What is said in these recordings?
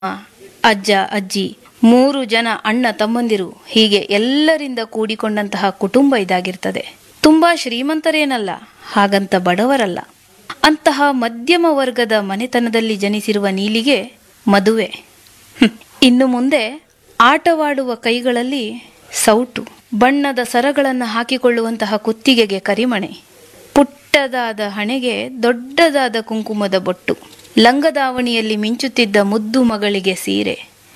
ಅಜ್ಜ ಅಜ್ಜಿ ಮೂರು ಜನ ಅಣ್ಣ ತಮ್ಮಂದಿರು ಹೀಗೆ ಎಲ್ಲರಿಂದ ಕೂಡಿಕೊಂಡಂತಹ ಕುಟುಂಬ ಇದಾಗಿರ್ತದೆ ತುಂಬಾ ಶ್ರೀಮಂತರೇನಲ್ಲ ಹಾಗಂತ ಬಡವರಲ್ಲ ಅಂತಹ ಮಧ್ಯಮ ವರ್ಗದ ಮನೆತನದಲ್ಲಿ ಜನಿಸಿರುವ ನೀಲಿಗೆ ಮದುವೆ ಹ್ಮ್. ಇನ್ನು ಮುಂದೆ ಆಟವಾಡುವ ಕೈಗಳಲ್ಲಿ ಸೌಟು ಬಣ್ಣದ ಸರಗಳನ್ನು ಹಾಕಿಕೊಳ್ಳುವಂತಹ ಕುತ್ತಿಗೆಗೆ ಕರಿಮಣೆ ಪುಟ್ಟದಾದ ಹಣೆಗೆ ದೊಡ್ಡದಾದ ಕುಂಕುಮದ ಬೊಟ್ಟು ಲಂಗದಾವಣಿಯಲ್ಲಿ ಮಿಂಚುತ್ತಿದ್ದ ಮುದ್ದು ಮಗಳಿಗೆ ಸೀರೆ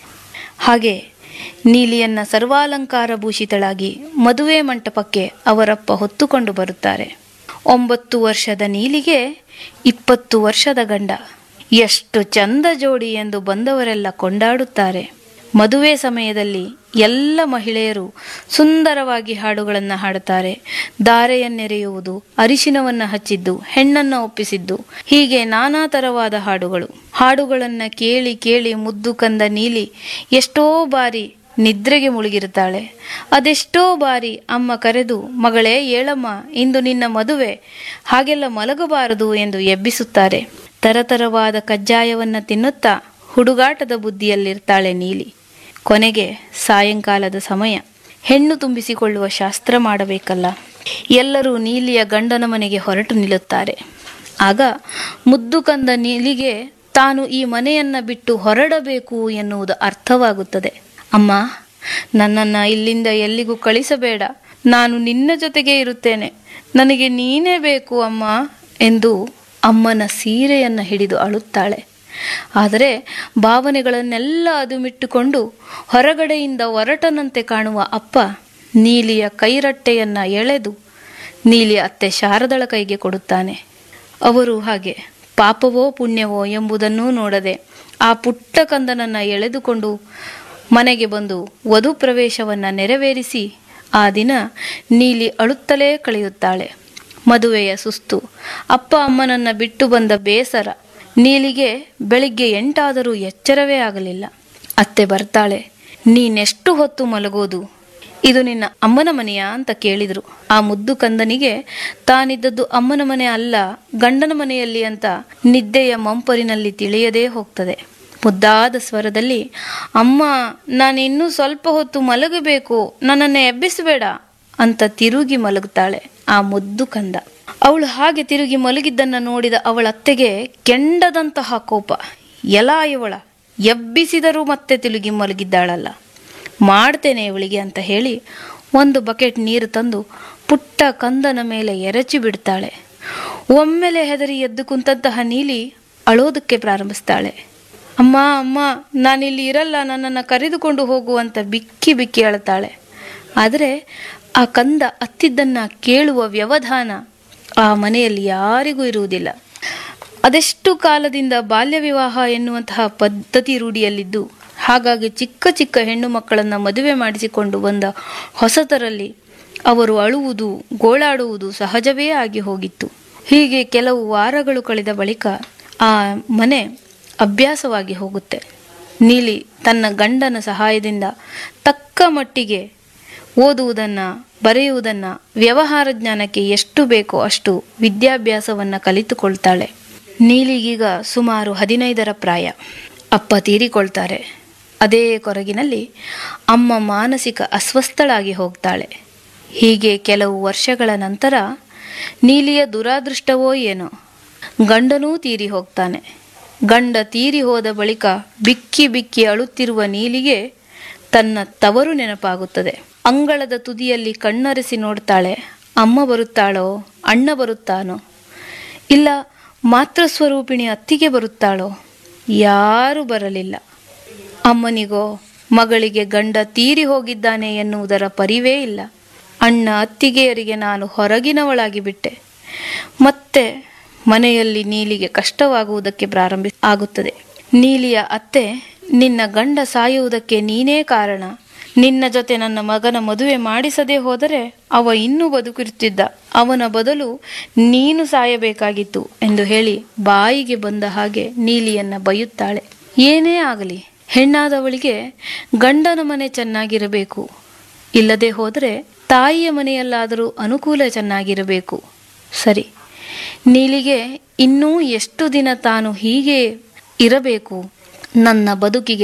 ಹಾಗೆ ನೀಲಿಯನ್ನ ಸರ್ವಾಲಂಕಾರ ಭೂಷಿತಳಾಗಿ ಮದುವೆ ಮಂಟಪಕ್ಕೆ ಅವರಪ್ಪ ಹೊತ್ತುಕೊಂಡು ಬರುತ್ತಾರೆ ಒಂಬತ್ತು ವರ್ಷದ ನೀಲಿಗೆ ಇಪ್ಪತ್ತು ವರ್ಷದ ಗಂಡ ಎಷ್ಟು ಚಂದ ಜೋಡಿ ಎಂದು ಬಂದವರೆಲ್ಲ ಕೊಂಡಾಡುತ್ತಾರೆ ಮದುವೆ ಸಮಯದಲ್ಲಿ ಎಲ್ಲ ಮಹಿಳೆಯರು ಸುಂದರವಾಗಿ ಹಾಡುಗಳನ್ನು ಹಾಡುತ್ತಾರೆ ದಾರೆಯನ್ನೆರೆಯುವುದು ಅರಿಶಿನವನ್ನ ಹಚ್ಚಿದ್ದು ಹೆಣ್ಣನ್ನ ಒಪ್ಪಿಸಿದ್ದು ಹೀಗೆ ನಾನಾ ತರವಾದ ಹಾಡುಗಳು ಹಾಡುಗಳನ್ನ ಕೇಳಿ ಕೇಳಿ ಮುದ್ದು ಕಂದ ನೀಲಿ ಎಷ್ಟೋ ಬಾರಿ ನಿದ್ರೆಗೆ ಮುಳುಗಿರುತ್ತಾಳೆ ಅದೆಷ್ಟೋ ಬಾರಿ ಅಮ್ಮ ಕರೆದು ಮಗಳೇ ಏಳಮ್ಮ ಇಂದು ನಿನ್ನ ಮದುವೆ ಹಾಗೆಲ್ಲ ಮಲಗಬಾರದು ಎಂದು ಎಬ್ಬಿಸುತ್ತಾರೆ ತರತರವಾದ ಕಜ್ಜಾಯವನ್ನ ತಿನ್ನುತ್ತಾ ಹುಡುಗಾಟದ ಬುದ್ಧಿಯಲ್ಲಿರ್ತಾಳೆ ನೀಲಿ ಕೊನೆಗೆ ಸಾಯಂಕಾಲದ ಸಮಯ ಹೆಣ್ಣು ತುಂಬಿಸಿಕೊಳ್ಳುವ ಶಾಸ್ತ್ರ ಮಾಡಬೇಕಲ್ಲ ಎಲ್ಲರೂ ನೀಲಿಯ ಗಂಡನ ಮನೆಗೆ ಹೊರಟು ನಿಲ್ಲುತ್ತಾರೆ ಆಗ ಮುದ್ದು ಕಂದ ನೀಲಿಗೆ ತಾನು ಈ ಮನೆಯನ್ನ ಬಿಟ್ಟು ಹೊರಡಬೇಕು ಎನ್ನುವುದು ಅರ್ಥವಾಗುತ್ತದೆ ಅಮ್ಮ ನನ್ನನ್ನು ಇಲ್ಲಿಂದ ಎಲ್ಲಿಗೂ ಕಳಿಸಬೇಡ ನಾನು ನಿನ್ನ ಜೊತೆಗೆ ಇರುತ್ತೇನೆ ನನಗೆ ನೀನೇ ಬೇಕು ಅಮ್ಮ ಎಂದು ಅಮ್ಮನ ಸೀರೆಯನ್ನು ಹಿಡಿದು ಅಳುತ್ತಾಳೆ ಆದರೆ ಭಾವನೆಗಳನ್ನೆಲ್ಲ ಅದುಮಿಟ್ಟುಕೊಂಡು ಹೊರಗಡೆಯಿಂದ ಹೊರಟನಂತೆ ಕಾಣುವ ಅಪ್ಪ ನೀಲಿಯ ಕೈರಟ್ಟೆಯನ್ನ ಎಳೆದು ನೀಲಿಯ ಅತ್ತೆ ಶಾರದಳ ಕೈಗೆ ಕೊಡುತ್ತಾನೆ ಅವರು ಹಾಗೆ ಪಾಪವೋ ಪುಣ್ಯವೋ ಎಂಬುದನ್ನೂ ನೋಡದೆ ಆ ಪುಟ್ಟ ಕಂದನನ್ನ ಎಳೆದುಕೊಂಡು ಮನೆಗೆ ಬಂದು ವಧು ಪ್ರವೇಶವನ್ನ ನೆರವೇರಿಸಿ ಆ ದಿನ ನೀಲಿ ಅಳುತ್ತಲೇ ಕಳೆಯುತ್ತಾಳೆ ಮದುವೆಯ ಸುಸ್ತು ಅಪ್ಪ ಅಮ್ಮನನ್ನ ಬಿಟ್ಟು ಬಂದ ಬೇಸರ ನೀಲಿಗೆ ಬೆಳಿಗ್ಗೆ ಎಂಟಾದರೂ ಎಚ್ಚರವೇ ಆಗಲಿಲ್ಲ ಅತ್ತೆ ಬರ್ತಾಳೆ ನೀನೆಷ್ಟು ಹೊತ್ತು ಮಲಗೋದು ಇದು ನಿನ್ನ ಅಮ್ಮನ ಮನೆಯಾ ಅಂತ ಕೇಳಿದ್ರು ಆ ಮುದ್ದು ಕಂದನಿಗೆ ತಾನಿದ್ದದ್ದು ಅಮ್ಮನ ಮನೆ ಅಲ್ಲ ಗಂಡನ ಮನೆಯಲ್ಲಿ ಅಂತ ನಿದ್ದೆಯ ಮಂಪರಿನಲ್ಲಿ ತಿಳಿಯದೇ ಹೋಗ್ತದೆ ಮುದ್ದಾದ ಸ್ವರದಲ್ಲಿ ಅಮ್ಮ ನಾನಿನ್ನೂ ಸ್ವಲ್ಪ ಹೊತ್ತು ಮಲಗಬೇಕು ನನ್ನನ್ನು ಎಬ್ಬಿಸಬೇಡ ಅಂತ ತಿರುಗಿ ಮಲಗುತ್ತಾಳೆ ಆ ಮುದ್ದು ಕಂದ ಅವಳು ಹಾಗೆ ತಿರುಗಿ ಮಲಗಿದ್ದನ್ನ ನೋಡಿದ ಅವಳ ಅತ್ತೆಗೆ ಕೆಂಡದಂತಹ ಕೋಪ ಎಲ ಇವಳ ಎಬ್ಬಿಸಿದರೂ ಮತ್ತೆ ತಿರುಗಿ ಮಲಗಿದ್ದಾಳಲ್ಲ ಮಾಡ್ತೇನೆ ಇವಳಿಗೆ ಅಂತ ಹೇಳಿ ಒಂದು ಬಕೆಟ್ ನೀರು ತಂದು ಪುಟ್ಟ ಕಂದನ ಮೇಲೆ ಎರಚಿ ಬಿಡ್ತಾಳೆ ಒಮ್ಮೆಲೆ ಹೆದರಿ ಎದ್ದು ಕುಂತಹ ನೀಲಿ ಅಳೋದಕ್ಕೆ ಪ್ರಾರಂಭಿಸ್ತಾಳೆ ಅಮ್ಮ ಅಮ್ಮ ನಾನಿಲ್ಲಿ ಇರಲ್ಲ ನನ್ನನ್ನು ಕರೆದುಕೊಂಡು ಹೋಗು ಅಂತ ಬಿಕ್ಕಿ ಬಿಕ್ಕಿ ಅಳ್ತಾಳೆ ಆದರೆ ಆ ಕಂದ ಅತ್ತಿದ್ದನ್ನ ಕೇಳುವ ವ್ಯವಧಾನ ಆ ಮನೆಯಲ್ಲಿ ಯಾರಿಗೂ ಇರುವುದಿಲ್ಲ ಅದೆಷ್ಟು ಕಾಲದಿಂದ ಬಾಲ್ಯ ವಿವಾಹ ಎನ್ನುವಂತಹ ಪದ್ಧತಿ ರೂಢಿಯಲ್ಲಿದ್ದು ಹಾಗಾಗಿ ಚಿಕ್ಕ ಚಿಕ್ಕ ಹೆಣ್ಣು ಮಕ್ಕಳನ್ನು ಮದುವೆ ಮಾಡಿಸಿಕೊಂಡು ಬಂದ ಹೊಸತರಲ್ಲಿ ಅವರು ಅಳುವುದು ಗೋಳಾಡುವುದು ಸಹಜವೇ ಆಗಿ ಹೋಗಿತ್ತು ಹೀಗೆ ಕೆಲವು ವಾರಗಳು ಕಳೆದ ಬಳಿಕ ಆ ಮನೆ ಅಭ್ಯಾಸವಾಗಿ ಹೋಗುತ್ತೆ ನೀಲಿ ತನ್ನ ಗಂಡನ ಸಹಾಯದಿಂದ ತಕ್ಕ ಮಟ್ಟಿಗೆ ಓದುವುದನ್ನು ಬರೆಯುವುದನ್ನು ವ್ಯವಹಾರ ಜ್ಞಾನಕ್ಕೆ ಎಷ್ಟು ಬೇಕೋ ಅಷ್ಟು ವಿದ್ಯಾಭ್ಯಾಸವನ್ನು ಕಲಿತುಕೊಳ್ತಾಳೆ ನೀಲಿಗೀಗ ಸುಮಾರು ಹದಿನೈದರ ಪ್ರಾಯ ಅಪ್ಪ ತೀರಿಕೊಳ್ತಾರೆ ಅದೇ ಕೊರಗಿನಲ್ಲಿ ಅಮ್ಮ ಮಾನಸಿಕ ಅಸ್ವಸ್ಥಳಾಗಿ ಹೋಗ್ತಾಳೆ ಹೀಗೆ ಕೆಲವು ವರ್ಷಗಳ ನಂತರ ನೀಲಿಯ ದುರಾದೃಷ್ಟವೋ ಏನೋ ಗಂಡನೂ ತೀರಿ ಹೋಗ್ತಾನೆ ಗಂಡ ತೀರಿ ಹೋದ ಬಳಿಕ ಬಿಕ್ಕಿ ಬಿಕ್ಕಿ ಅಳುತ್ತಿರುವ ನೀಲಿಗೆ ತನ್ನ ತವರು ನೆನಪಾಗುತ್ತದೆ ಅಂಗಳದ ತುದಿಯಲ್ಲಿ ಕಣ್ಣರೆಸಿ ನೋಡ್ತಾಳೆ ಅಮ್ಮ ಬರುತ್ತಾಳೋ ಅಣ್ಣ ಬರುತ್ತಾನೋ ಇಲ್ಲ ಮಾತೃಸ್ವರೂಪಿಣಿ ಅತ್ತಿಗೆ ಬರುತ್ತಾಳೋ ಯಾರೂ ಬರಲಿಲ್ಲ ಅಮ್ಮನಿಗೋ ಮಗಳಿಗೆ ಗಂಡ ತೀರಿ ಹೋಗಿದ್ದಾನೆ ಎನ್ನುವುದರ ಪರಿವೇ ಇಲ್ಲ ಅಣ್ಣ ಅತ್ತಿಗೆಯರಿಗೆ ನಾನು ಹೊರಗಿನವಳಾಗಿ ಬಿಟ್ಟೆ ಮತ್ತೆ ಮನೆಯಲ್ಲಿ ನೀಲಿಗೆ ಕಷ್ಟವಾಗುವುದಕ್ಕೆ ಪ್ರಾರಂಭಿ ಆಗುತ್ತದೆ ನೀಲಿಯ ಅತ್ತೆ ನಿನ್ನ ಗಂಡ ಸಾಯುವುದಕ್ಕೆ ನೀನೇ ಕಾರಣ ನಿನ್ನ ಜೊತೆ ನನ್ನ ಮಗನ ಮದುವೆ ಮಾಡಿಸದೇ ಹೋದರೆ ಅವ ಇನ್ನೂ ಬದುಕಿರುತ್ತಿದ್ದ ಅವನ ಬದಲು ನೀನು ಸಾಯಬೇಕಾಗಿತ್ತು ಎಂದು ಹೇಳಿ ಬಾಯಿಗೆ ಬಂದ ಹಾಗೆ ನೀಲಿಯನ್ನ ಬೈಯುತ್ತಾಳೆ ಏನೇ ಆಗಲಿ ಹೆಣ್ಣಾದವಳಿಗೆ ಗಂಡನ ಮನೆ ಚೆನ್ನಾಗಿರಬೇಕು ಇಲ್ಲದೆ ಹೋದರೆ ತಾಯಿಯ ಮನೆಯಲ್ಲಾದರೂ ಅನುಕೂಲ ಚೆನ್ನಾಗಿರಬೇಕು ಸರಿ ನೀಲಿಗೆ ಇನ್ನೂ ಎಷ್ಟು ದಿನ ತಾನು ಹೀಗೆ ಇರಬೇಕು ನನ್ನ ಬದುಕಿಗೆ